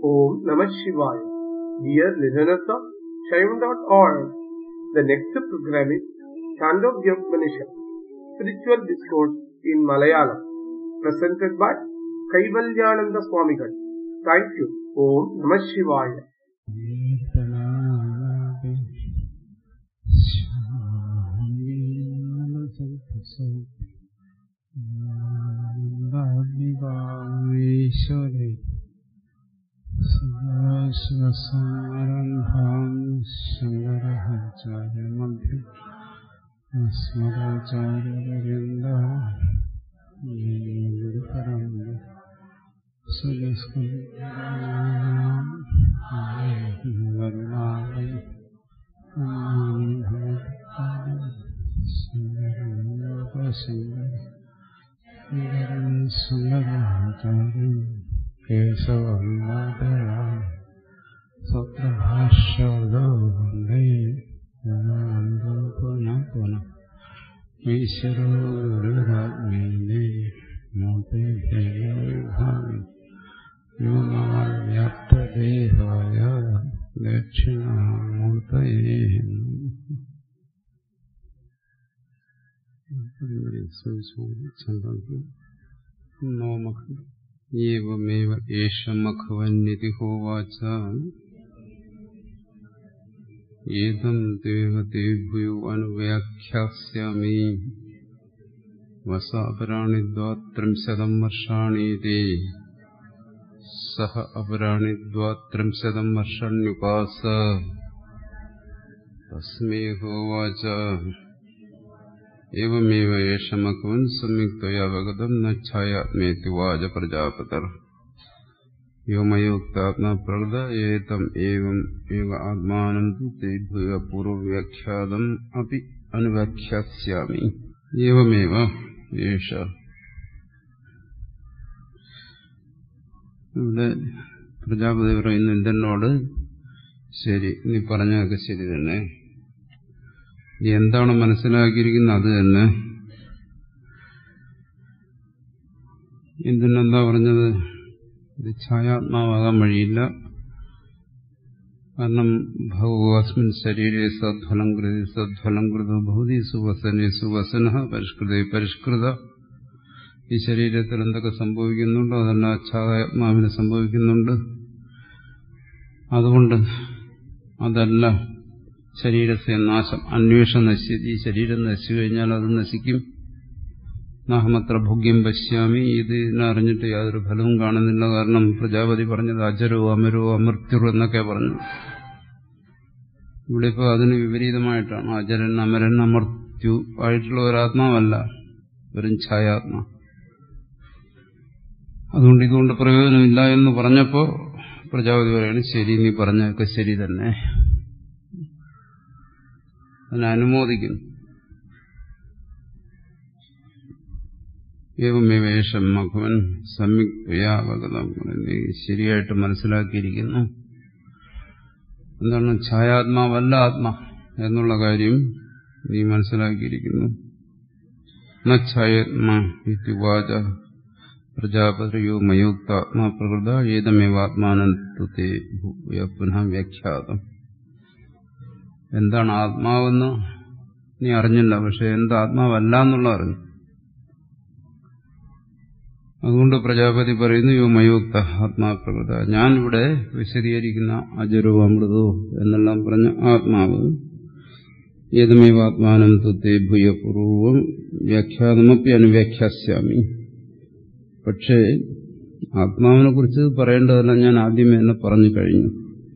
Om Namah Shivaya. Dear listeners of Shaivan.org, the next program is Chandogya Spiritual Discourse in Malayalam, presented by Kaivalyananda Swamigal. Thank you. Om Namah Shivaya. ഈശ്വരേ സദാശിവസമാരംഭാം ശങ്കരാചാര്യമധ്യം അസ്മദാചാര്യപര്യന്ത ഗുരുപരമ്പര സുരസ്കരുണാലയം ശങ്കരം സുന്ദരാചാര്യം കേശവല്ലാതയാ സ്വപ്രഭാഷോ വന്ദേ പുനഃ പുനഃ ഈശ്വരോ ഗുരുരാജ്ഞേ മോട്ടേ ഭാവി വ്യോമവ്യാപ്തദേഹായ ദക്ഷിണാമൂർത്തയേ നോമഃ ഏവമേവ ഏഷ മഖവന്നിതി ഹോവാച ഏതം ദേവദേഭ്യോ അനുവ്യാഖ്യാസ്യാമി വസാപരാണി ദ്വാത്രിംശതം വർഷാണീതി സഹ അപരാണി ദ്വാത്രിംശതം വർഷണ്യുപാസ തസ്മേ ഹോവാച एवमेव एषमकवन् सम्यक्तयावगतं न छायात्मेति watch प्रजापतर यो मयोक्तात्मा प्रगद एतम् एवम् एव आत्मानं तु तेभ्यः पूर्वव्याख्यातम् अपि अनुव्याख्यास्यामि एवमेव एष ഇവിടെ പ്രജാപതി പറയുന്ന ഇന്ദ്രനോട് ശരി നീ പറഞ്ഞതൊക്കെ ശരി തന്നെ എന്താണ് മനസ്സിലാക്കിയിരിക്കുന്നത് അത് തന്നെ എന്തിനെന്താ പറഞ്ഞത് ഇത് ഛായാത്മാവാകാൻ വഴിയില്ല കാരണം ഭഗവസ്മിൻ ശരീരെ സദ്ഫലം കൃതി സദ്ഫലം കൃത ഭൂതി സുവസനെ സുവസന പരിഷ്കൃത പരിഷ്കൃത ഈ ശരീരത്തിൽ എന്തൊക്കെ സംഭവിക്കുന്നുണ്ടോ അതെല്ലാം ഛായാത്മാവിന് സംഭവിക്കുന്നുണ്ട് അതുകൊണ്ട് അതല്ല ശരീരത്തെ നാശം അന്വേഷണം നശിച്ചത് ഈ ശരീരം നശിച്ചു കഴിഞ്ഞാൽ അത് നശിക്കും നാഹമത്ര ഭോഗ്യം പശ്യാമി ഇത് ഇതിനറിഞ്ഞിട്ട് യാതൊരു ഫലവും കാണുന്നില്ല കാരണം പ്രജാപതി പറഞ്ഞത് അജരോ അമരോ അമൃത്യുറോ എന്നൊക്കെ പറഞ്ഞു ഇവിടെ ഇപ്പോൾ അതിന് വിപരീതമായിട്ടാണ് അജരൻ അമരൻ അമർത്യു ആയിട്ടുള്ള ഒരാത്മാവല്ല വെറും ഛായാത്മാ അതുകൊണ്ട് ഇതുകൊണ്ട് പ്രയോജനമില്ല എന്ന് പറഞ്ഞപ്പോൾ പ്രജാപതി പറയാണ് ശരി നീ പറഞ്ഞതൊക്കെ ശരി തന്നെ അതിനെ അനുമോദിക്കുന്നു ഏവമേവേഷം മഖവൻ സംയുക്തയാവഗതം നീ ശരിയായിട്ട് മനസ്സിലാക്കിയിരിക്കുന്നു എന്താണ് ഛായാത്മാവല്ല ആത്മ എന്നുള്ള കാര്യം നീ മനസ്സിലാക്കിയിരിക്കുന്നു ഛായാത്മാ ഇത്യുവാച പ്രജാപതിയോ മയോക്താത്മാ പ്രകൃത ഏതമേവാത്മാനന്ദത്തെ പുനഃ വ്യാഖ്യാതം എന്താണ് ആത്മാവെന്ന് നീ അറിഞ്ഞില്ല പക്ഷെ എന്ത് ആത്മാവല്ല എന്നുള്ള അറിഞ്ഞു അതുകൊണ്ട് പ്രജാപതി പറയുന്നു യോ മയോക്ത ആത്മാപ്രകൃത ഞാൻ ഇവിടെ വിശദീകരിക്കുന്ന അജരോ അമൃതോ എന്നെല്ലാം പറഞ്ഞ ആത്മാവ് ഏതുമേവ ആത്മാനം തുത്തെ ഭൂയപൂർവം വ്യാഖ്യാതമപ്പി അനുവ്യാഖ്യാസ്യാമി പക്ഷേ ആത്മാവിനെ കുറിച്ച് പറയേണ്ടതെല്ലാം ഞാൻ ആദ്യമേ തന്നെ പറഞ്ഞു കഴിഞ്ഞു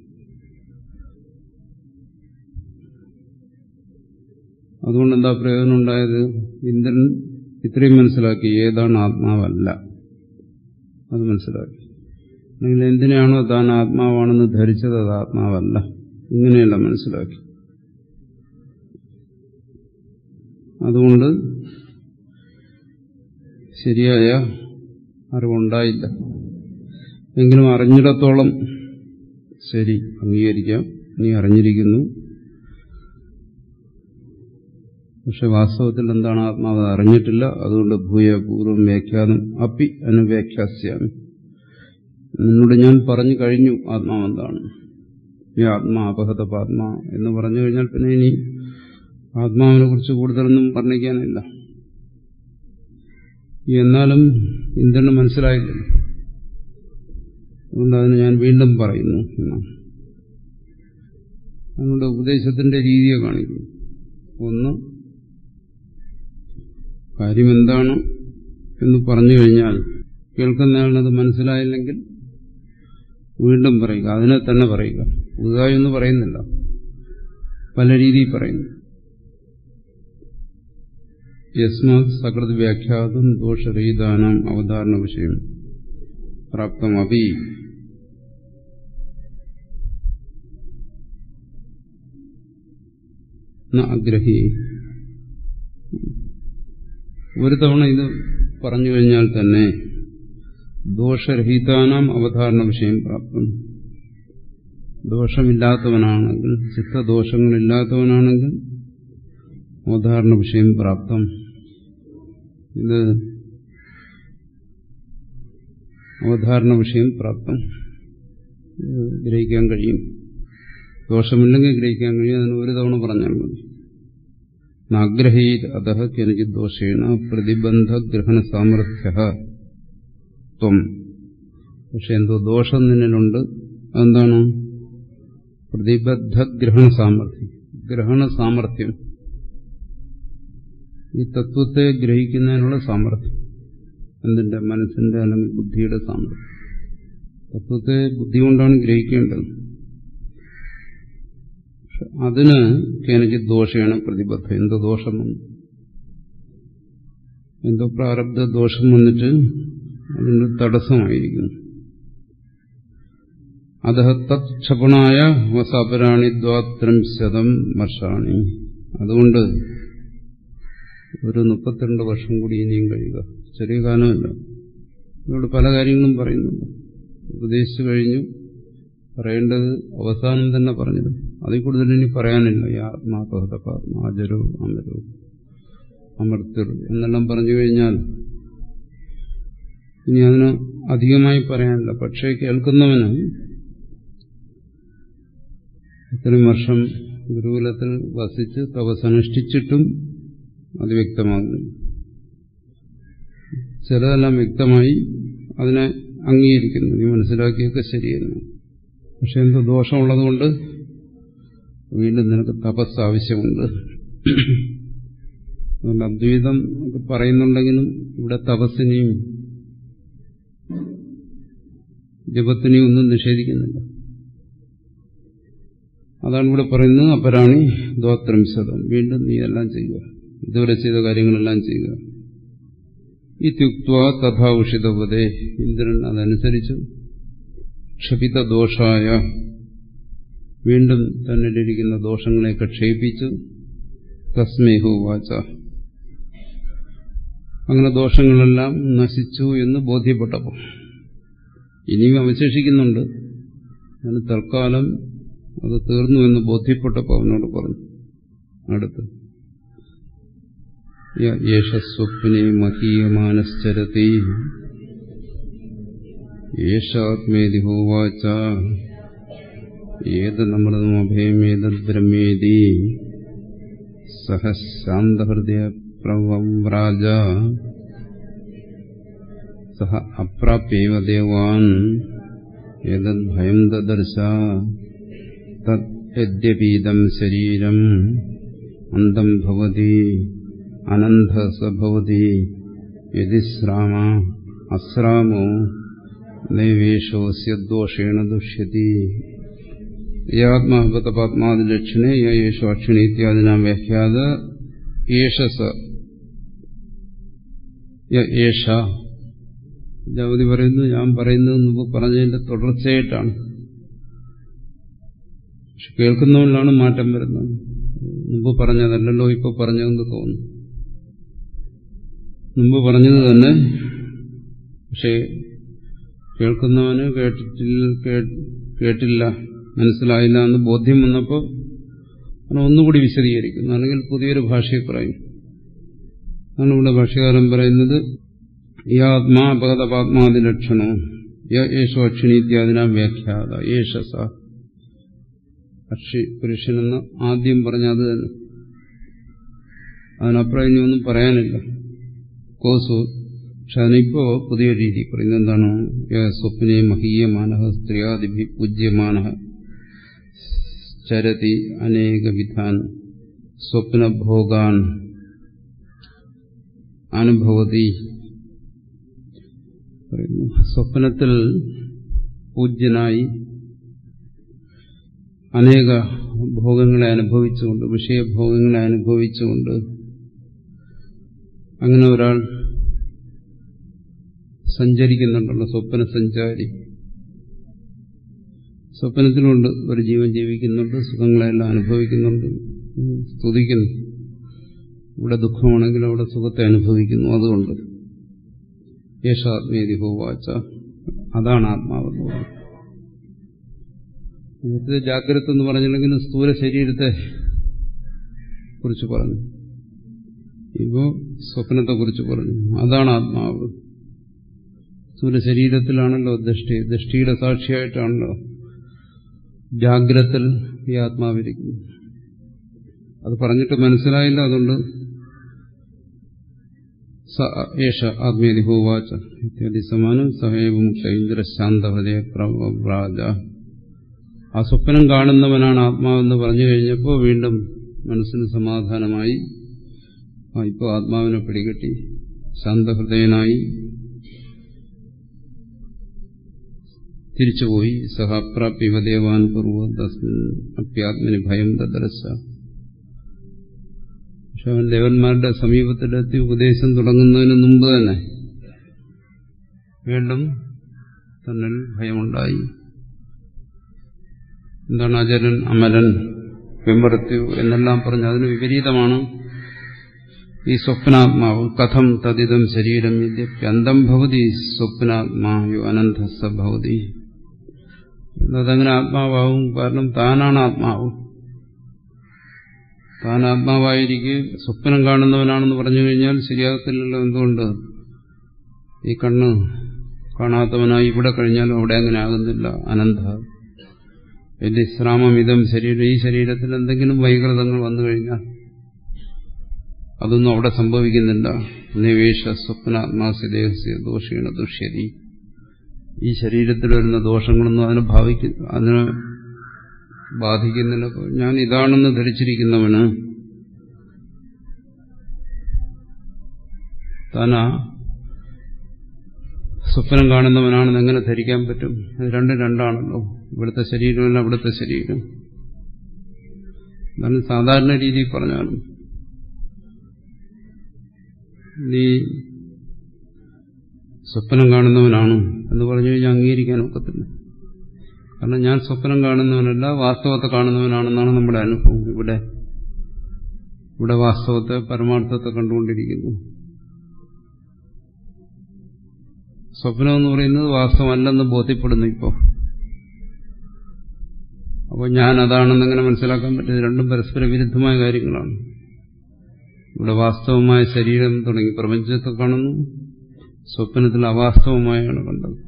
അതുകൊണ്ട് എന്താ പ്രയോജനം ഉണ്ടായത് ഇന്ദ്രൻ ഇത്രയും മനസ്സിലാക്കി ഏതാണ് ആത്മാവല്ല അത് മനസ്സിലാക്കി അല്ലെങ്കിൽ എന്തിനാണോ താൻ ആത്മാവാണെന്ന് ധരിച്ചത് അത് ആത്മാവല്ല ഇങ്ങനെയല്ല മനസ്സിലാക്കി അതുകൊണ്ട് ശരിയായ അറിവുണ്ടായില്ല എങ്കിലും അറിഞ്ഞിടത്തോളം ശരി അംഗീകരിക്കാം നീ അറിഞ്ഞിരിക്കുന്നു പക്ഷെ വാസ്തവത്തിൽ എന്താണ് ആത്മാവ് അറിഞ്ഞിട്ടില്ല അതുകൊണ്ട് ഭൂയ പൂർവം വ്യാഖ്യാനം അപ്പി അനുവ്യാഖ്യാസ്യാമി നിന്നോട് ഞാൻ പറഞ്ഞു കഴിഞ്ഞു ആത്മാവെന്താണ് ഈ ആത്മാ അപഹത പാത്മാ എന്ന് പറഞ്ഞു കഴിഞ്ഞാൽ പിന്നെ ഇനി ആത്മാവിനെ കുറിച്ച് കൂടുതലൊന്നും വർണ്ണിക്കാനില്ല എന്നാലും ഇന്ദ്രന് മനസ്സിലായില്ല അതുകൊണ്ട് അതിന് ഞാൻ വീണ്ടും പറയുന്നു എന്നാണ് അതുകൊണ്ട് ഉപദേശത്തിന്റെ രീതിയെ കാണിക്കുന്നു ഒന്ന് കാര്യം എന്താണ് എന്ന് പറഞ്ഞു കഴിഞ്ഞാൽ കേൾക്കുന്നയാളിനത് മനസ്സിലായില്ലെങ്കിൽ വീണ്ടും പറയുക അതിനെ തന്നെ പറയുക പുതുതായി ഒന്നും പറയുന്നില്ല പല രീതിയിൽ പറയുന്നു യസ്മാത് സകൃത് വ്യാഖ്യാതും ദോഷരഹിതാനാം അവതാരണ വിഷയം പ്രാപ്തമപി ആഗ്രഹി ഒരു തവണ ഇത് പറഞ്ഞു കഴിഞ്ഞാൽ തന്നെ ദോഷരഹിതാനാം അവധാരണ വിഷയം പ്രാപ്തം ദോഷമില്ലാത്തവനാണെങ്കിൽ ചിത്തദോഷങ്ങളില്ലാത്തവനാണെങ്കിൽ അവധാരണ വിഷയം പ്രാപ്തം ഇത് അവധാരണ വിഷയം പ്രാപ്തം ഗ്രഹിക്കാൻ കഴിയും ദോഷമില്ലെങ്കിൽ ഗ്രഹിക്കാൻ കഴിയും അതിന് ഒരു തവണ പറഞ്ഞാൽ മതി നാഗ്രഹീത് അത കിനചിത് ദോഷേണ പ്രതിബന്ധ ഗ്രഹണ സാമർഥ്യ ത്വം പക്ഷെ എന്തോ ദോഷം നിന്നിലുണ്ട് അതെന്താണ് പ്രതിബദ്ധ ഗ്രഹണ സാമർഥ്യം ഗ്രഹണ സാമർഥ്യം ഈ തത്വത്തെ ഗ്രഹിക്കുന്നതിനുള്ള സാമർഥ്യം എന്തിന്റെ മനസ്സിന്റെ അല്ലെങ്കിൽ ബുദ്ധിയുടെ സാമർഥ്യം തത്വത്തെ ബുദ്ധി കൊണ്ടാണ് ഗ്രഹിക്കേണ്ടത് അതിന് കേനച്ചിത് ദോഷമാണ് പ്രതിബദ്ധം എന്തോ ദോഷം വന്നു എന്തോ പ്രാരബ്ധ ദോഷം വന്നിട്ട് അതിന് തടസ്സമായിരിക്കുന്നു അത തത്ക്ഷപണായ വസപരാണി ദ്വാത്രിംശതം വർഷാണി അതുകൊണ്ട് ഒരു മുപ്പത്തിരണ്ട് വർഷം കൂടി ഇനിയും കഴിയുക ചെറിയ കാലമല്ല ഇവിടെ പല കാര്യങ്ങളും പറയുന്നുണ്ട് ഉപദേശിച്ചു കഴിഞ്ഞു പറയേണ്ടത് അവസാനം തന്നെ പറഞ്ഞത് അതിൽ കൂടുതൽ ഇനി പറയാനില്ല ഈ ആത്മാപഹതപാത്മ അജരോ അമരോ അമർത്തർ എന്നെല്ലാം പറഞ്ഞു കഴിഞ്ഞാൽ ഇനി അതിന് അധികമായി പറയാനില്ല പക്ഷേ കേൾക്കുന്നവന് ഇത്രയും വർഷം ഗുരുകുലത്തിൽ വസിച്ച് തപസനുഷ്ഠിച്ചിട്ടും അത് വ്യക്തമാകുന്നു ചിലതെല്ലാം വ്യക്തമായി അതിനെ അംഗീകരിക്കുന്നു നീ മനസ്സിലാക്കിയൊക്കെ ശരിയെന്ന് പക്ഷെ എന്തോ ദോഷമുള്ളതുകൊണ്ട് വീണ്ടും നിനക്ക് തപസ് ആവശ്യമുണ്ട് അതുകൊണ്ട് അദ്വൈതം ഒക്കെ പറയുന്നുണ്ടെങ്കിലും ഇവിടെ തപസ്സിനെയും ജപത്തിനെയും ഒന്നും നിഷേധിക്കുന്നില്ല അതാണ് ഇവിടെ പറയുന്നത് അപരാണി ദ്വാത്രിംശതം വീണ്ടും നീ എല്ലാം ചെയ്യുക ഇതുവരെ ചെയ്ത കാര്യങ്ങളെല്ലാം ചെയ്യുക ഇത്യുക്വ തഥാ ഉഷിതവതേ ഇന്ദ്രൻ അതനുസരിച്ചു ക്ഷപിത ദോഷായ വീണ്ടും തന്നിലിരിക്കുന്ന ദോഷങ്ങളെയൊക്കെ ക്ഷയിപ്പിച്ചു തസ്മേഹു വാച അങ്ങനെ ദോഷങ്ങളെല്ലാം നശിച്ചു എന്ന് ബോധ്യപ്പെട്ടപ്പോൾ ഇനിയും അവശേഷിക്കുന്നുണ്ട് അതിന് തൽക്കാലം അത് തീർന്നു എന്ന് ബോധ്യപ്പെട്ടപ്പോൾ അവനോട് പറഞ്ഞു അടുത്ത് യേശസ്വപ്നെ മഹീയമാനശ്ചരതി യേശാത്മേതി ഹോവാച ഏതമൃതമഭയമേതദ്ബ്രഹ്മേതി സഹ ശാന്തഹൃദയ പ്രവ്രാജ സഹ അപ്രാപ്യവ ദേവാൻ ഏതദ്ഭയം ദദർശ തദ്യപീതം ശരീരം അന്തം ഭവതി അനന്ത സഭവതി യതിശ്രാമ അശ്രാമോ നൈവേഷോസ്യ ദോഷേണ ദുഷ്യതി യാത്മാപതപാത്മാദിലക്ഷണേ യേശു അക്ഷിണി ഇത്യാദിനാം വ്യാഖ്യാത യേശസ യേശ ജാവതി പറയുന്നു ഞാൻ പറയുന്നത് മുമ്പ് പറഞ്ഞതിന്റെ തുടർച്ചയായിട്ടാണ് പക്ഷെ കേൾക്കുന്നവരിലാണ് മാറ്റം വരുന്നത് മുമ്പ് പറഞ്ഞതല്ലല്ലോ ഇപ്പൊ പറഞ്ഞതെന്ന് തോന്നുന്നു മുമ്പ് പറഞ്ഞത് തന്നെ പക്ഷെ കേൾക്കുന്നവന് കേട്ടിട്ടില്ല കേട്ടില്ല മനസ്സിലായില്ല എന്ന് ബോധ്യം വന്നപ്പോൾ അവൻ ഒന്നുകൂടി വിശദീകരിക്കുന്നു അല്ലെങ്കിൽ പുതിയൊരു ഭാഷയിൽ പറയും അതാണ് ഇവിടെ ഭാഷകാരൻ പറയുന്നത് ഈ ആത്മാ അപകതപാത്മാതി ലക്ഷണോ യേശോ അക്ഷിണീത്യാദിനാം വ്യാഖ്യാത യേശ സ അക്ഷി പുരുഷനെന്ന് ആദ്യം പറഞ്ഞ അത് തന്നെ അതിനപ്പുറം ഇനി ഒന്നും പറയാനില്ല കോസു പക്ഷെ അതിനിപ്പോ പുതിയ രീതി പറയുന്നത് എന്താണ് സ്വപ്നെ മഹീയമാന സ്ത്രീയാദിഭി പൂജ്യമാന ചരതി അനേകവിധാൻ സ്വപ്നഭോഗാൻ അനുഭവതി സ്വപ്നത്തിൽ പൂജ്യനായി അനേക ഭോഗങ്ങളെ അനുഭവിച്ചുകൊണ്ട് വിഷയഭോഗങ്ങളെ അനുഭവിച്ചുകൊണ്ട് അങ്ങനെ ഒരാൾ സഞ്ചരിക്കുന്നുണ്ടല്ലോ സ്വപ്ന സഞ്ചാരി സ്വപ്നത്തിലുണ്ട് ഒരു ജീവൻ ജീവിക്കുന്നുണ്ട് സുഖങ്ങളെല്ലാം അനുഭവിക്കുന്നുണ്ട് സ്തുതിക്കുന്നു ഇവിടെ ദുഃഖമാണെങ്കിൽ അവിടെ സുഖത്തെ അനുഭവിക്കുന്നു അതുകൊണ്ട് യേശാത്മേതി ഹോവാച്ച അതാണ് ആത്മാവെന്ന് പറയുന്നത് നേരത്തെ ജാഗ്രത എന്ന് പറഞ്ഞില്ലെങ്കിലും സ്ഥൂല ശരീരത്തെ കുറിച്ച് പറഞ്ഞു ഇപ്പോ സ്വപ്നത്തെ കുറിച്ച് പറഞ്ഞു അതാണ് ആത്മാവ് സ്ഥൂല ശരീരത്തിലാണല്ലോ ദൃഷ്ടി ദൃഷ്ടിയുടെ സാക്ഷിയായിട്ടാണല്ലോ ജാഗ്രത്തിൽ ഈ ആത്മാവിരിക്കുന്നു അത് പറഞ്ഞിട്ട് മനസ്സിലായില്ല അതുകൊണ്ട് യേശ ആത്മീയതി ഹോവാച്ച ഇത്യാദി സമാനം സഹേവ മുക്ത ഇന്ദ്ര ശാന്തഹൃദയ പ്രവ്രാജ ആ സ്വപ്നം കാണുന്നവനാണ് ആത്മാവെന്ന് പറഞ്ഞു കഴിഞ്ഞപ്പോൾ വീണ്ടും മനസ്സിന് സമാധാനമായി ഇപ്പോൾ ആത്മാവിനെ പിടികെട്ടി ശാന്തഹൃദയനായി തിരിച്ചുപോയി സഹപ്രാപ്യവ ദേവാൻ പൂർവ്വ തസ്മിൻ അപ്യാത്മന് ഭയം ദദർശ പക്ഷെ അവൻ ദേവന്മാരുടെ സമീപത്തിലെത്തി ഉപദേശം തുടങ്ങുന്നതിന് മുമ്പ് തന്നെ വീണ്ടും തന്നിൽ ഭയമുണ്ടായി എന്താണ് അജരൻ അമരൻ വിമൃത്യു എന്നെല്ലാം പറഞ്ഞ് അതിന് വിപരീതമാണ് ഈ സ്വപ്നാത്മാവ് കഥം തദിതം ശരീരം അന്തം ഭവതി സ്വപ്നാത്മാവു അനന്തസ ഭവതി എന്നതങ്ങനെ ആത്മാവാവും കാരണം താനാണ് ആത്മാവ് താൻ ആത്മാവായിരിക്കെ സ്വപ്നം കാണുന്നവനാണെന്ന് പറഞ്ഞു കഴിഞ്ഞാൽ ശരിയാകത്തില്ലല്ലോ എന്തുകൊണ്ട് ഈ കണ്ണ് കാണാത്തവനായി ഇവിടെ കഴിഞ്ഞാലും അവിടെ അങ്ങനെ ആകുന്നില്ല അനന്ത വലിയ ശ്രാമമിതം ശരീരം ഈ ശരീരത്തിൽ എന്തെങ്കിലും വൈകൃതങ്ങൾ വന്നു കഴിഞ്ഞാൽ അതൊന്നും അവിടെ സംഭവിക്കുന്നില്ല നിവേശ സ്വപ്നാത്മാസ്യ ദേഹസ്യ ദോഷീണ ദുഷ്യതി ഈ ശരീരത്തിൽ വരുന്ന ദോഷങ്ങളൊന്നും അതിനെ ഭാവിക്ക അതിനെ ബാധിക്കുന്നില്ല ഞാൻ ഇതാണെന്ന് ധരിച്ചിരിക്കുന്നവന് താനാ സ്വപ്നം കാണുന്നവനാണെന്ന് എങ്ങനെ ധരിക്കാൻ പറ്റും ഇത് രണ്ടും രണ്ടാണല്ലോ ഇവിടുത്തെ ശരീരമല്ല അവിടുത്തെ ശരീരം എന്നാലും സാധാരണ രീതിയിൽ പറഞ്ഞാലും നീ സ്വപ്നം കാണുന്നവനാണ് എന്ന് പറഞ്ഞു കഴിഞ്ഞാൽ അംഗീകരിക്കാൻ ഒക്കത്തില്ല കാരണം ഞാൻ സ്വപ്നം കാണുന്നവനല്ല വാസ്തവത്തെ കാണുന്നവനാണെന്നാണ് നമ്മുടെ അനുഭവം ഇവിടെ ഇവിടെ വാസ്തവത്തെ പരമാർത്ഥത്തെ കണ്ടുകൊണ്ടിരിക്കുന്നു സ്വപ്നം എന്ന് പറയുന്നത് വാസ്തവമല്ലെന്ന് ബോധ്യപ്പെടുന്നു ഇപ്പോൾ അപ്പോൾ ഞാൻ അതാണെന്ന് എങ്ങനെ മനസ്സിലാക്കാൻ പറ്റുന്നത് രണ്ടും പരസ്പര വിരുദ്ധമായ കാര്യങ്ങളാണ് ഇവിടെ വാസ്തവമായ ശരീരം തുടങ്ങി പ്രപഞ്ചത്തെ കാണുന്നു സ്വപ്നത്തിൽ അവാസ്തവമായാണ് കണ്ടത്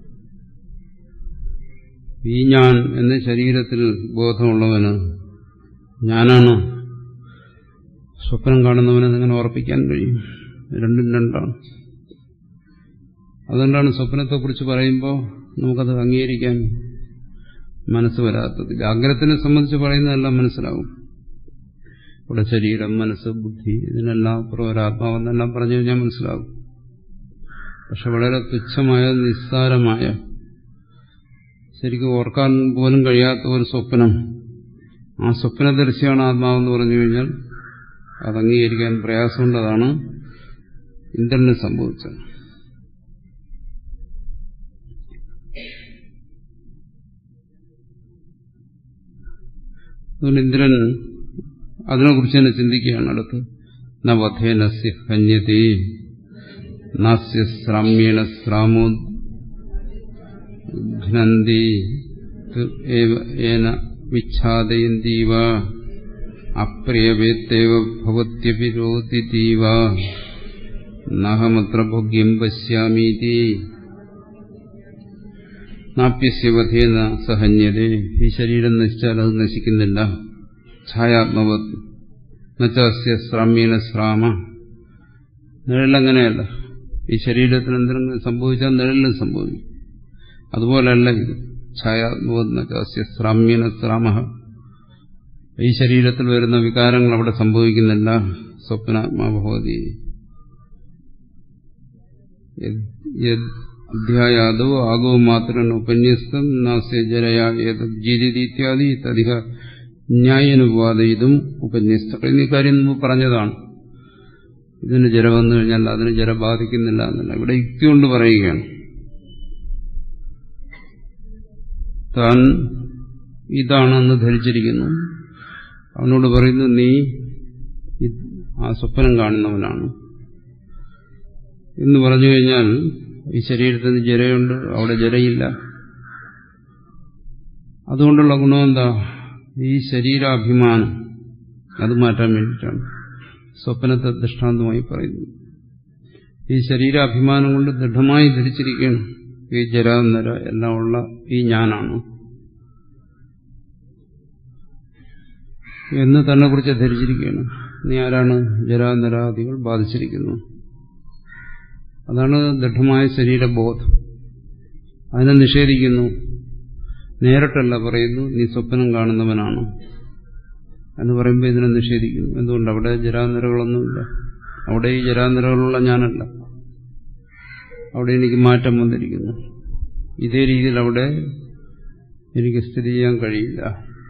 ഈ ഞാൻ എന്ന ശരീരത്തിൽ ബോധമുള്ളവന് ഞാനാണ് സ്വപ്നം കാണുന്നവനെ നിങ്ങനെ ഉറപ്പിക്കാൻ കഴിയും രണ്ടും രണ്ടാണ് അതുകൊണ്ടാണ് സ്വപ്നത്തെക്കുറിച്ച് പറയുമ്പോൾ നമുക്കത് അംഗീകരിക്കാൻ മനസ്സ് വരാത്തത് ജാഗ്രതത്തിനെ സംബന്ധിച്ച് പറയുന്നതെല്ലാം മനസ്സിലാവും ഇവിടെ ശരീരം മനസ്സ് ബുദ്ധി ഇതിനെല്ലാം അപ്പുറം ഒരാത്മാവെന്നെല്ലാം പറഞ്ഞു കഴിഞ്ഞാൽ മനസ്സിലാവും പക്ഷെ വളരെ തുച്ഛമായ നിസ്സാരമായ ശരിക്കും ഓർക്കാൻ പോലും കഴിയാത്ത ഒരു സ്വപ്നം ആ സ്വപ്നദർശിയാണ് ആത്മാവെന്ന് പറഞ്ഞു കഴിഞ്ഞാൽ അത് അംഗീകരിക്കാൻ പ്രയാസമുണ്ടതാണ് ഇന്ദ്രന് സംഭവിച്ചത് അതുകൊണ്ട് ഇന്ദ്രൻ അതിനെക്കുറിച്ച് തന്നെ ചിന്തിക്കുകയാണ് അടുത്ത് നവധേനസ്യ ഹന്യതേ നാസ്യ ശ്രാമ്യേണ ശ്രാമോ ഘ്നന്തി ഏന വിച്ഛാദയന്തീവ അപ്രിയവേത്തേവ ഭവത്യപി രോദിതീവ നഹമത്ര ഭോഗ്യം പശ്യാമീതി നാപ്യസ്യവധേന സഹന്യതേ ഈ ശരീരം നശിച്ചാൽ അത് നശിക്കുന്നില്ല ഛായാത്മവത് നച്ചാസ്യ ശ്രാമ്യേന ശ്രാമ നിഴലങ്ങനെയല്ല ഈ ശരീരത്തിന് എന്തെങ്കിലും സംഭവിച്ചാൽ നിഴലിലും സംഭവിക്കും അതുപോലല്ല ഇത് ഛായാത്മവത് നച്ചാസ്യ ശ്രാമ്യേന ശ്രാമ ഈ ശരീരത്തിൽ വരുന്ന വികാരങ്ങൾ അവിടെ സംഭവിക്കുന്നില്ല സ്വപ്നാത്മാഭവതി അധ്യായാദോ ആഗോ മാത്രം ഉപന്യസ്തം നാസ്യ ജരയാ ജീവിതി ഇത്യാദി തധിക ന്യായനുപാതയിതും ഉപന്യസ്തം എന്നീ കാര്യം മുമ്പ് പറഞ്ഞതാണ് ഇതിന് ജര വന്നു കഴിഞ്ഞാൽ അതിന് ജര ബാധിക്കുന്നില്ല എന്നല്ല ഇവിടെ യുക്തി കൊണ്ട് പറയുകയാണ് താൻ ഇതാണെന്ന് ധരിച്ചിരിക്കുന്നു അവനോട് പറയുന്നു നീ ആ സ്വപ്നം കാണുന്നവനാണ് എന്ന് പറഞ്ഞു കഴിഞ്ഞാൽ ഈ ശരീരത്തിന് ജരയുണ്ട് അവിടെ ജരയില്ല അതുകൊണ്ടുള്ള ഗുണം എന്താ ഈ ശരീരാഭിമാനം അത് മാറ്റാൻ വേണ്ടിയിട്ടാണ് സ്വപ്നത്തെ ദൃഷ്ടാന്തമായി പറയുന്നത് ഈ ശരീരാഭിമാനം കൊണ്ട് ദൃഢമായി ധരിച്ചിരിക്കുകയാണ് ഈ ജരാനര എല്ലാം ഉള്ള ഈ ഞാനാണ് എന്ന് തന്നെ കുറിച്ച് ധരിച്ചിരിക്കുകയാണ് നീ ആരാണ് ജരാനരാദികൾ ബാധിച്ചിരിക്കുന്നു അതാണ് ദൃഢമായ ശരീരബോധം അതിനെ നിഷേധിക്കുന്നു നേരിട്ടല്ല പറയുന്നു നീ സ്വപ്നം കാണുന്നവനാണ് എന്ന് പറയുമ്പോൾ ഇതിനെ നിഷേധിക്കുന്നു എന്തുകൊണ്ട് അവിടെ ജരാനിരകളൊന്നുമില്ല അവിടെ ഈ ജരാനിരകളുള്ള ഞാനല്ല അവിടെ എനിക്ക് മാറ്റം വന്നിരിക്കുന്നു ഇതേ രീതിയിൽ അവിടെ എനിക്ക് സ്ഥിതി ചെയ്യാൻ കഴിയില്ല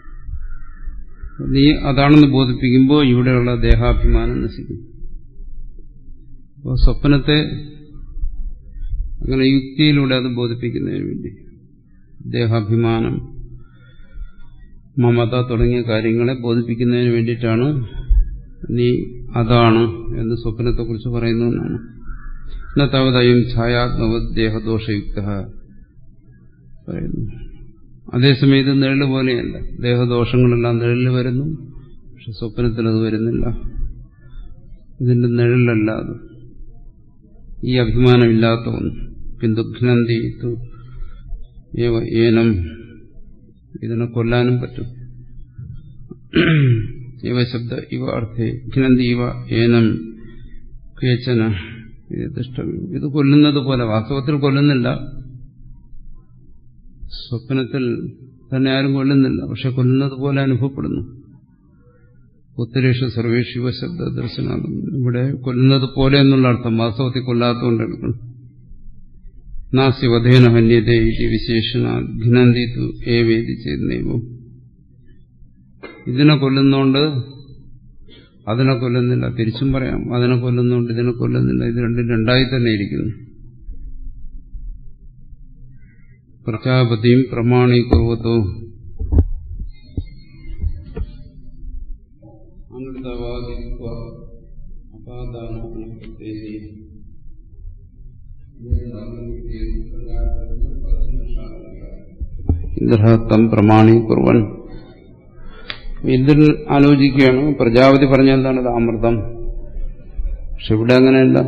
നീ അതാണെന്ന് ബോധിപ്പിക്കുമ്പോൾ ഇവിടെയുള്ള ദേഹാഭിമാനം നശിക്കും അപ്പോൾ സ്വപ്നത്തെ അങ്ങനെ യുക്തിയിലൂടെ അത് ബോധിപ്പിക്കുന്നതിന് വേണ്ടി ദേഹാഭിമാനം മമത തുടങ്ങിയ കാര്യങ്ങളെ ബോധിപ്പിക്കുന്നതിന് വേണ്ടിയിട്ടാണ് നീ അതാണ് എന്ന് സ്വപ്നത്തെക്കുറിച്ച് പറയുന്നതെന്നാണ് ഇന്നത്താവതായും ഛായാത്മവത് ദേഹദോഷയുക്ത പറയുന്നു അതേസമയം ഇത് നിഴല് പോലെയല്ല ദേഹദോഷങ്ങളെല്ലാം നിഴലിൽ വരുന്നു പക്ഷെ സ്വപ്നത്തിൽ അത് വരുന്നില്ല ഇതിന്റെ നിഴലല്ല അത് ഈ അഭിമാനമില്ലാത്ത ഒന്ന് കിന്തുഘ്നന്തി ഏനം ഇതിനെ കൊല്ലാനും പറ്റും ഇവ ശബ്ദ ഇവ അർത്ഥേ ഘ്നന്തി ഇവ ഏനം കേച്ചന ഇത് കൊല്ലുന്നത് പോലെ വാസ്തവത്തിൽ കൊല്ലുന്നില്ല സ്വപ്നത്തിൽ തന്നെ ആരും കൊല്ലുന്നില്ല പക്ഷെ കൊല്ലുന്നത് പോലെ അനുഭവപ്പെടുന്നു ഉത്തരേഷ സർവേഷ് ശിവശബ്ദ ദർശനാഥം ഇവിടെ കൊല്ലുന്നത് പോലെ എന്നുള്ള അർത്ഥം വാസ്തവത്തിൽ കൊല്ലാത്തതുകൊണ്ട് എടുക്കണം നാസ്തി വധേന ഹന്യതേ ഇത് വിശേഷണ ഘിനന്തിത്തു ഏവേദി ചെയ്യുന്നേവും ഇതിനെ കൊല്ലുന്നോണ്ട് അതിനെ കൊല്ലുന്നില്ല തിരിച്ചും പറയാം അതിനെ കൊല്ലുന്നോണ്ട് ഇതിനെ കൊല്ലുന്നില്ല ഇത് രണ്ടും രണ്ടായി തന്നെ ഇരിക്കുന്നു പ്രജാപതിയും പ്രമാണിക്കുവത്തോ അനൃതവാദിത്വ അപാദാനപ്രത്യേകി ഇന്ദ്രഹത്തം പ്രമാണീകുർവൻ ഇന്ദ്രൻ ആലോചിക്കുകയാണ് പ്രജാപതി പറഞ്ഞ എന്താണ് ഇത് അമൃതം പക്ഷെ ഇവിടെ അങ്ങനെയല്ല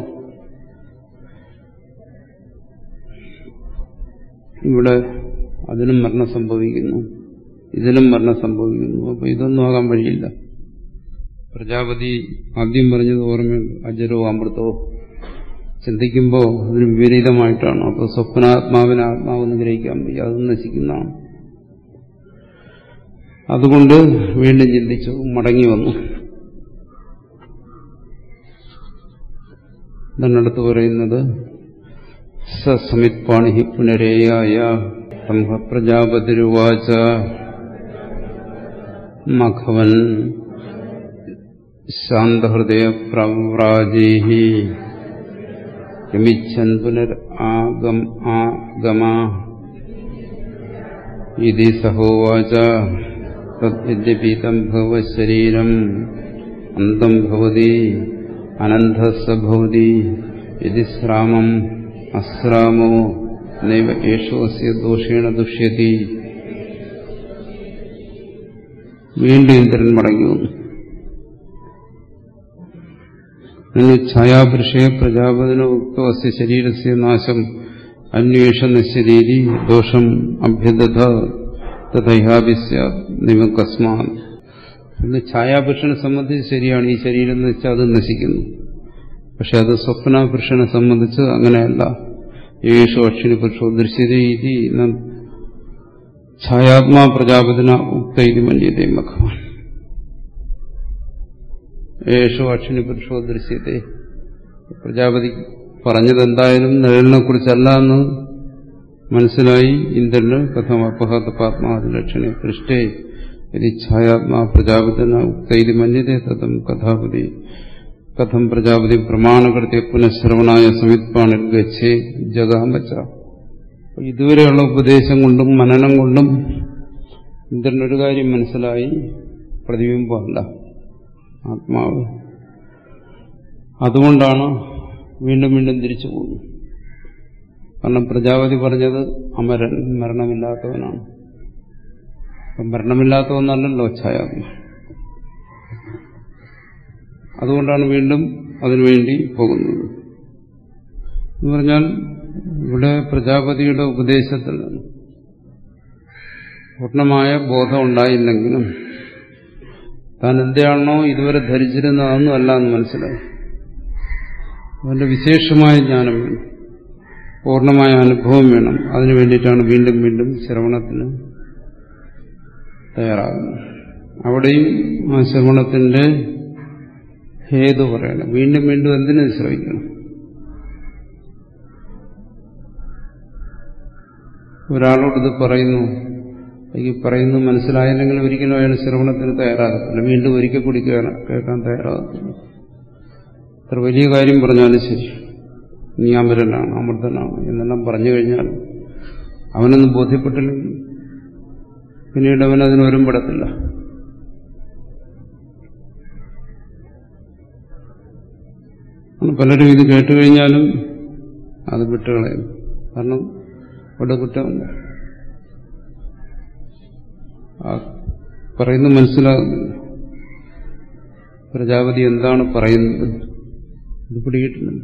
ഇവിടെ അതിനും മരണം സംഭവിക്കുന്നു ഇതിലും മരണം സംഭവിക്കുന്നു അപ്പൊ ഇതൊന്നും ആകാൻ വഴിയില്ല പ്രജാപതി ആദ്യം പറഞ്ഞത് ഓർമ്മയുണ്ട് അജരോ അമൃതോ ചിന്തിക്കുമ്പോൾ അതിന് വിപരീതമായിട്ടാണ് അപ്പോൾ സ്വപ്നാത്മാവിനെ ആത്മാവെന്ന് ഗ്രഹിക്കാൻ വയ്യ അത് നശിക്കുന്നതാണ് അതുകൊണ്ട് വീണ്ടും ചിന്തിച്ചു മടങ്ങി വന്നു ഇതന്നടുത്ത് പറയുന്നത് സസമിത്പാണി പുനരേയായ പ്രജാപതിരുവാച മഖവൻ ശാന്തഹൃദയ പ്രവ്രാജീഹി രമിച്ഛൻ പുനർ ആഗം ആഗമ ഇതി സഹോവാച തദ്യപീതം ഭവശരീരം അന്തം ഭവതി അനന്തസ ഭവതി യതി ശ്രാമം അശ്രാമോ നൈവ ഏഷോസ്യ ദോഷേണ ദുഷ്യതി വീണ്ടും ഇന്ദ്രൻ മടങ്ങി വന്നു ഛായാപുരുഷേ പ്രജാപതിനോ ഉക്തോ അസ്യ ശരീരസ്യ നാശം അന്വേഷണ ശരീരി ദോഷം അഭ്യദധ തഥൈഹാഭിസ്യ നിമക്കസ്മാ ഇന്ന് ഛായാപുരുഷനെ സംബന്ധിച്ച് ശരിയാണ് ഈ ശരീരം എന്ന് വെച്ചാൽ അത് നശിക്കുന്നു പക്ഷെ അത് സ്വപ്നപുരുഷനെ സംബന്ധിച്ച് അങ്ങനെയല്ല യേശു അക്ഷിണി പുരുഷോ ദൃശ്യതീതി ഛായാത്മാ പ്രജാപതിന ഉക്ത ഇത് മന്യതേ ഭഗവാൻ യേശു അക്ഷിണി പുരുഷോ ദൃശ്യത്തെ പ്രജാപതി പറഞ്ഞത് എന്തായാലും നിഴലിനെ കുറിച്ചല്ല എന്ന് മനസ്സിലായി ഇന്ദ്രന് കഥം അപഹതപാത്മാതി ലക്ഷണെ പൃഷ്ഠേ ഇത് ഛായാത്മാ പ്രജാപതിന ഉക്തൈതി മന്യതേ തഥം കഥാപതി കഥം പ്രജാപതി പ്രമാണകൃത്യ പുനഃശ്രവണായ സമിത്പാണിൽ ഗച്ഛേ ജഗാമച്ച ഇതുവരെയുള്ള ഉപദേശം കൊണ്ടും മനനം കൊണ്ടും ഇന്ദ്രനൊരു കാര്യം മനസ്സിലായി പ്രതിബിംബമല്ല ആത്മാവ് അതുകൊണ്ടാണ് വീണ്ടും വീണ്ടും തിരിച്ചു പോകുന്നത് കാരണം പ്രജാപതി പറഞ്ഞത് അമരൻ മരണമില്ലാത്തവനാണ് അപ്പം മരണമില്ലാത്തവന്നല്ലല്ലോ ഛായാത്മ അതുകൊണ്ടാണ് വീണ്ടും അതിനുവേണ്ടി പോകുന്നത് എന്ന് പറഞ്ഞാൽ ഇവിടെ പ്രജാപതിയുടെ ഉപദേശത്തിൽ പൂർണ്ണമായ ബോധം ഉണ്ടായില്ലെങ്കിലും താൻ എന്താണോ ഇതുവരെ ധരിച്ചിരുന്നത് അതൊന്നും അല്ല എന്ന് മനസ്സിലായി അവന്റെ വിശേഷമായ ജ്ഞാനം വേണം പൂർണ്ണമായ അനുഭവം വേണം അതിനു വേണ്ടിയിട്ടാണ് വീണ്ടും വീണ്ടും ശ്രവണത്തിന് തയ്യാറാകുന്നത് അവിടെയും ആ ശ്രവണത്തിന്റെ ഹേതു പറയണം വീണ്ടും വീണ്ടും എന്തിനു ശ്രമിക്കണം ഒരാളോട് ഇത് പറയുന്നു ഈ പറയുന്നു മനസ്സിലായില്ലെങ്കിൽ ഒരിക്കലും അയാൾ ശ്രവണത്തിന് തയ്യാറാകത്തില്ല വീണ്ടും ഒരിക്കൽ കൂടി കേൾക്കാൻ തയ്യാറാകത്തില്ല എത്ര വലിയ കാര്യം പറഞ്ഞാലും ശരി നീ അമരനാണ് അമൃതനാണ് എന്നെല്ലാം പറഞ്ഞു കഴിഞ്ഞാൽ അവനൊന്നും ബോധ്യപ്പെട്ടില്ലെങ്കിൽ പിന്നീട് അവൻ അതിന് ഒരുമ്പെടത്തില്ല പലരും ഇത് കേട്ടുകഴിഞ്ഞാലും അത് വിട്ടുകളയും കാരണം അവിടെ കുറ്റമില്ല ആ പറയുന്ന മനസ്സിലാകുന്നില്ല പ്രജാപതി എന്താണ് പറയുന്നത് ഇത് പിടികിട്ടുന്നില്ല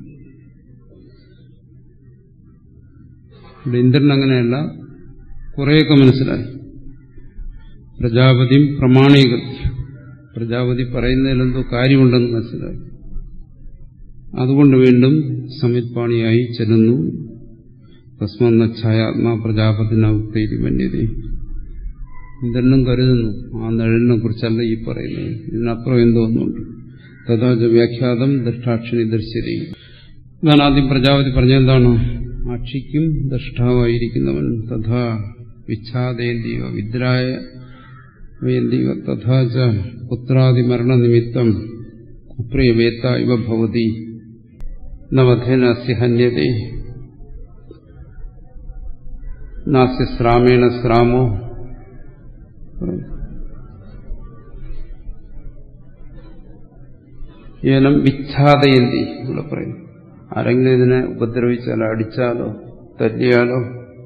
ഇവിടെ ഇന്ദ്രൻ അങ്ങനെയല്ല കുറേയൊക്കെ മനസ്സിലായി പ്രജാപതിയും പ്രമാണീകൃത്യ പ്രജാപതി പറയുന്നതിലെന്തോ കാര്യമുണ്ടെന്ന് മനസ്സിലായി അതുകൊണ്ട് വീണ്ടും സമിത്പാണിയായി ചെല്ലുന്നു തസ്മന്ന ഛായാത്മാ പ്രജാപതിന ഉക്തൈതി മന്യതേ ഇന്ദ്രനും കരുതുന്നു ആ നിഴലിനെ കുറിച്ചല്ല ഈ പറയുന്നത് ഇതിനപ്പുറം എന്തോ ഒന്നുണ്ട് തഥാച വ്യാഖ്യാതം ദൃഷ്ടാക്ഷിണി ദൃശ്യത ഇതാണ് ആദ്യം പ്രജാപതി പറഞ്ഞെന്താണ് അക്ഷിക്കും ദൃഷ്ടാവായിരിക്കുന്നവൻ തഥാ വിച്ഛാദേന്തിയോ വിദ്രായ വേന്തിയോ തഥാച പുത്രാദിമരണ നിമിത്തം അപ്രിയവേത്ത ഇവ ഭവതി നവധേന അസ്യ ഹന്യതേ നാസ്യ ശ്രാമേണ ശ്രാമോ ഏനം വിച്ഛാദയന്തി ഇവിടെ പറയുന്നു ആരെങ്കിലും ഇതിനെ ഉപദ്രവിച്ചാലോ അടിച്ചാലോ തല്ലിയാലോ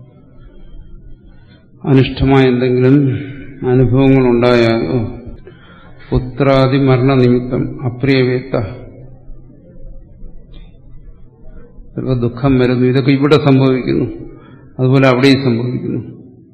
അനിഷ്ടമായ എന്തെങ്കിലും അനുഭവങ്ങൾ ഉണ്ടായാലോ പുത്രാദി മരണ നിമിത്തം അപ്രിയവേത്ത ചിലപ്പോൾ ദുഃഖം വരുന്നു ഇതൊക്കെ ഇവിടെ സംഭവിക്കുന്നു അതുപോലെ അവിടെയും സംഭവിക്കുന്നു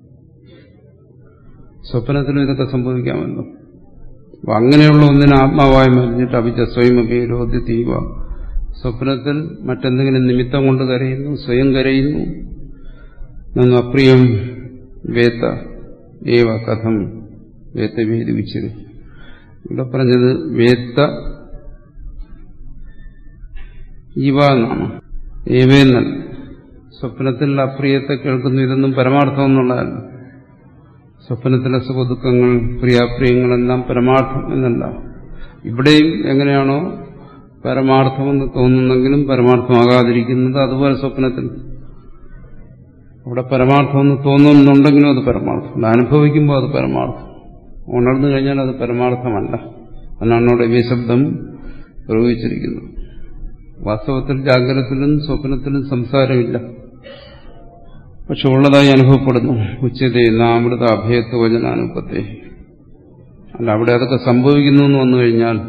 സ്വപ്നത്തിലും ഇതൊക്കെ സംഭവിക്കാമല്ലോ അപ്പൊ അങ്ങനെയുള്ള ഒന്നിനെ ആത്മാവായി മറിഞ്ഞിട്ട് അഭിച്ച സ്വയം അഭിരോധി തീവ സ്വപ്നത്തിൽ മറ്റെന്തെങ്കിലും നിമിത്തം കൊണ്ട് കരയുന്നു സ്വയം കരയുന്നു നന്നു അപ്രിയം വേത്ത ഏവ കഥം വേത്ത വേദിവിച്ചത് ഇവിടെ പറഞ്ഞത് വേത്ത ഇവ എന്നാണ് ഏവേന്നല്ല സ്വപ്നത്തിൽ അപ്രിയത്തെ കേൾക്കുന്നു ഇതൊന്നും പരമാർത്ഥം എന്നുള്ളതല്ല സ്വപ്നത്തിലെ സുഖദുഃഖങ്ങൾ പ്രിയാപ്രിയങ്ങളെല്ലാം പരമാർത്ഥം എന്നല്ല ഇവിടെയും എങ്ങനെയാണോ പരമാർത്ഥമെന്ന് തോന്നുന്നെങ്കിലും പരമാർത്ഥമാകാതിരിക്കുന്നത് അതുപോലെ സ്വപ്നത്തിൽ അവിടെ പരമാർത്ഥമെന്ന് തോന്നുന്നുണ്ടെങ്കിലും അത് പരമാർത്ഥം അനുഭവിക്കുമ്പോൾ അത് പരമാർത്ഥം ഉണർന്നു കഴിഞ്ഞാൽ അത് പരമാർത്ഥമല്ല എന്നാണ് അവിടെ ഈ ശബ്ദം പ്രയോഗിച്ചിരിക്കുന്നത് വാസ്തവത്തിൽ ജാഗ്രതത്തിലും സ്വപ്നത്തിലും സംസാരമില്ല പക്ഷെ ഉള്ളതായി അനുഭവപ്പെടുന്നു ഉച്ചതേ നാമൃത അഭയത്വ വചനാനുപത്തെ അല്ല അവിടെ അതൊക്കെ സംഭവിക്കുന്നു എന്ന് വന്നു കഴിഞ്ഞാൽ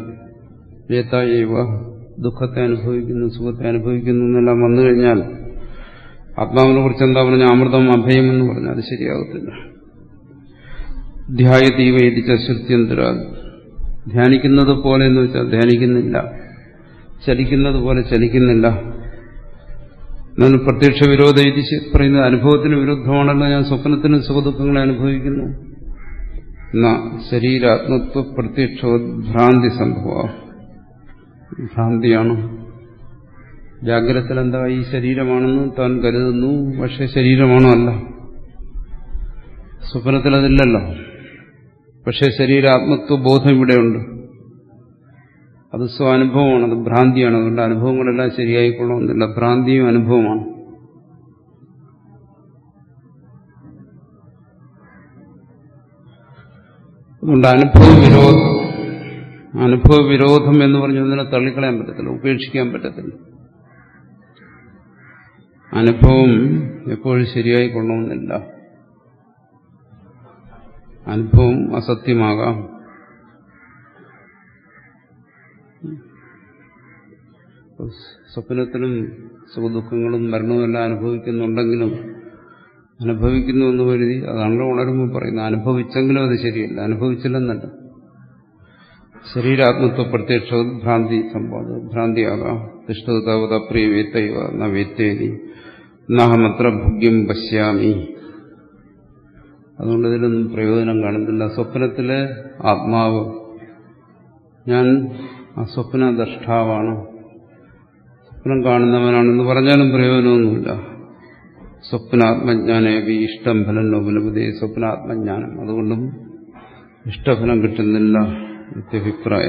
ഏതായവ ദുഃഖത്തെ അനുഭവിക്കുന്നു സുഖത്തെ അനുഭവിക്കുന്നു എന്നെല്ലാം വന്നു കഴിഞ്ഞാൽ ആത്മാവിനെ കുറിച്ച് എന്താ പറഞ്ഞ അമൃതം അഭയം എന്ന് പറഞ്ഞാൽ അത് ശരിയാകത്തില്ല ധ്യായതീവ എതിച്ച ശ്രുത്യന്തര ധ്യാനിക്കുന്നത് പോലെ എന്ന് വെച്ചാൽ ധ്യാനിക്കുന്നില്ല ചലിക്കുന്നത് പോലെ ചലിക്കുന്നില്ല എന്നാൽ പ്രത്യക്ഷ വിരോധ ഇത് പറയുന്നത് അനുഭവത്തിന് വിരുദ്ധമാണല്ലോ ഞാൻ സ്വപ്നത്തിനും സുഖദുഃഖങ്ങളെ അനുഭവിക്കുന്നു എന്നാ ശരീരാത്മത്വ പ്രത്യക്ഷോദ്ഭ്രാന്തി സംഭവ ഭ്രാന്തിയാണ് ജാഗ്രതത്തിൽ എന്താ ഈ ശരീരമാണെന്ന് താൻ കരുതുന്നു പക്ഷെ ശരീരമാണോ അല്ല സ്വപ്നത്തിൽ അതില്ലല്ലോ പക്ഷെ ശരീരാത്മത്വ ബോധം ഇവിടെയുണ്ട് അത് സ്വാനുഭവമാണ് അത് ഭ്രാന്തിയാണ് അതുകൊണ്ട് അനുഭവങ്ങളെല്ലാം ശരിയായിക്കൊള്ളണമെന്നില്ല ഭ്രാന്തിയും അനുഭവമാണ് അതുകൊണ്ട് അനുഭവ വിരോധം അനുഭവ വിരോധം എന്ന് പറഞ്ഞ് ഒന്നിനെ തള്ളിക്കളയാൻ പറ്റത്തില്ല ഉപേക്ഷിക്കാൻ പറ്റത്തില്ല അനുഭവം എപ്പോഴും ശരിയായി കൊള്ളണമെന്നില്ല അനുഭവം അസത്യമാകാം സ്വപ്നത്തിലും സുഖദുഃഖങ്ങളും മരണവും എല്ലാം അനുഭവിക്കുന്നുണ്ടെങ്കിലും അനുഭവിക്കുന്നു എന്ന് കരുതി അതാണല്ലോ ഉണരുമ്പോൾ പറയുന്നത് അനുഭവിച്ചെങ്കിലും അത് ശരിയല്ല അനുഭവിച്ചില്ലെന്നല്ല ശരീരാത്മത്വ പ്രത്യക്ഷ ഭ്രാന്തി സംഭവം ഭ്രാന്തിയാകാം തിഷ്ടതാവത പ്രിയ വേത്തൈവ ന വേത്തേതി നഹമത്ര ഭുഗ്യം പശ്യാമി അതുകൊണ്ട് ഇതിലൊന്നും പ്രയോജനം കാണുന്നില്ല സ്വപ്നത്തിലെ ആത്മാവ് ഞാൻ ആ സ്വപ്ന ദ്രഷ്ടാവാണ് സ്വപ്നം കാണുന്നവനാണെന്ന് പറഞ്ഞാലും പ്രയോജനമൊന്നുമില്ല സ്വപ്നാത്മജ്ഞാനേവി ഇഷ്ടം ഫലം നോപലപതി സ്വപ്നാത്മജ്ഞാനം അതുകൊണ്ടും ഇഷ്ടഫലം കിട്ടുന്നില്ല ഇത്യഭിപ്രായ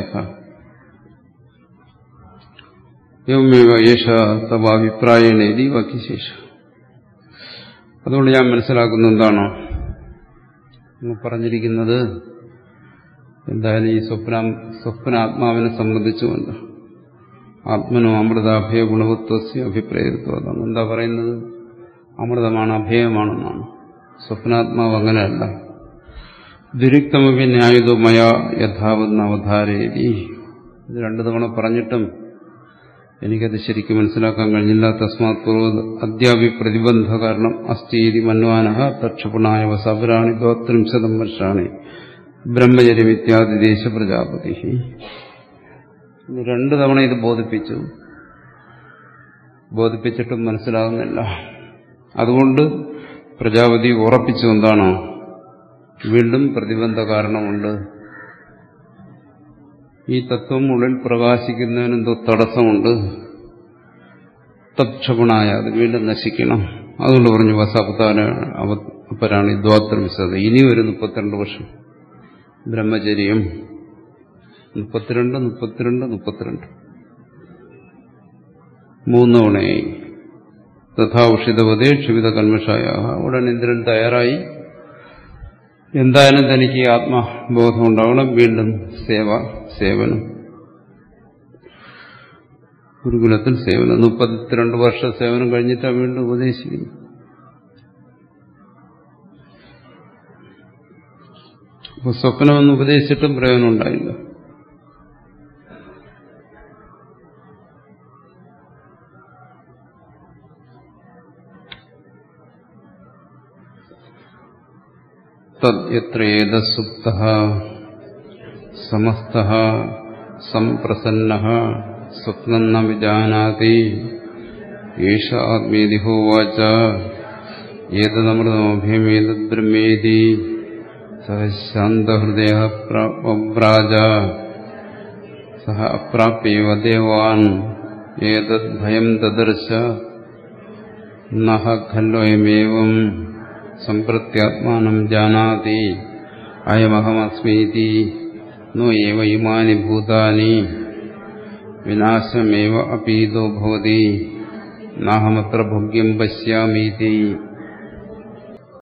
എവമേവ യേശ തവ അഭിപ്രായണേതി വാക്യശേഷ അതുകൊണ്ട് ഞാൻ മനസ്സിലാക്കുന്ന എന്താണോ പറഞ്ഞിരിക്കുന്നത് എന്തായാലും ഈ സ്വപ്ന സ്വപ്നാത്മാവിനെ സംബന്ധിച്ചുകൊണ്ട് ആത്മനോ അമൃതാഭയ ഗുണവത്വസ്യ അഭിപ്രായത്വം അതാണ് എന്താ പറയുന്നത് അമൃതമാണ് അഭയമാണെന്നാണ് സ്വപ്നാത്മാവ് അങ്ങനെയല്ല ദുരുക്തമപി ന്യായുധോ മയ യഥാവെന്ന് അവധാരേരി ഇത് രണ്ടു തവണ പറഞ്ഞിട്ടും എനിക്കത് ശരിക്കും മനസ്സിലാക്കാൻ കഴിഞ്ഞില്ല തസ്മാത് പൂർവ്വ അദ്യാപി പ്രതിബന്ധ കാരണം അസ്ഥീതി മന്വാന തക്ഷപുണായ വസപുരാണി ദ്വത്രിംശതം വർഷാണി ബ്രഹ്മചര്യമിത്യാദി ദേശ പ്രജാപതി രണ്ടു തവണ ഇത് ബോധിപ്പിച്ചു ബോധിപ്പിച്ചിട്ടും മനസ്സിലാകുന്നില്ല അതുകൊണ്ട് പ്രജാപതി ഉറപ്പിച്ചു എന്താണോ വീണ്ടും പ്രതിബന്ധ കാരണമുണ്ട് ഈ തത്വം ഉള്ളിൽ പ്രകാശിക്കുന്നതിനെന്തോ തടസ്സമുണ്ട് തക്ഷഗുണായ അത് വീണ്ടും നശിക്കണം അതുകൊണ്ട് പറഞ്ഞു വസപതാന അപ്പരാണ് ദ്വാത്രവിശത ഇനി ഒരു മുപ്പത്തിരണ്ട് വർഷം ബ്രഹ്മചര്യം മുപ്പത്തിരണ്ട് മുപ്പത്തിരണ്ട് മുപ്പത്തിരണ്ട് മൂന്ന് തവണയായി തഥാ ഉഷിതവതേ ക്ഷുവിത കന്മഷായ ഉടൻ ഇന്ദ്രൻ തയ്യാറായി എന്തായാലും തനിക്ക് ആത്മബോധം ഉണ്ടാവണം വീണ്ടും സേവ സേവനം ഗുരുകുലത്തിൽ സേവനം മുപ്പത്തിരണ്ട് വർഷ സേവനം കഴിഞ്ഞിട്ടാണ് വീണ്ടും ഉപദേശിക്കുന്നു അപ്പൊ സ്വപ്നമെന്ന് ഉപദേശിച്ചിട്ടും പ്രയോജനം ഉണ്ടായില്ല തദ്യത്രേതസുപ്ത സമസ്ത സംപ്രസന്ന സ്വപ്നം ന വിജാനാതി ഏഷ ആത്മേതി ഹോവാച ഏതമൃതമഭ്യമേതത് ബ്രഹ്മേതി സഹ ശാന്തഹൃദയ വ്രാജ സഹ അപ്രാപ്യവ ദേവാൻ ഏതത് ഭയം ദദർശ നഹ ഖല്വയമേവം സംപ്രത്യാത്മാനം ജാനാതി അയമഹമസ്മീതി നോ ഏവ ഇമാനി ഭൂതാനി വിനാശമേവ അപീതോ ഭവതി നാഹമത്ര ഭോഗ്യം പശ്യാമീതി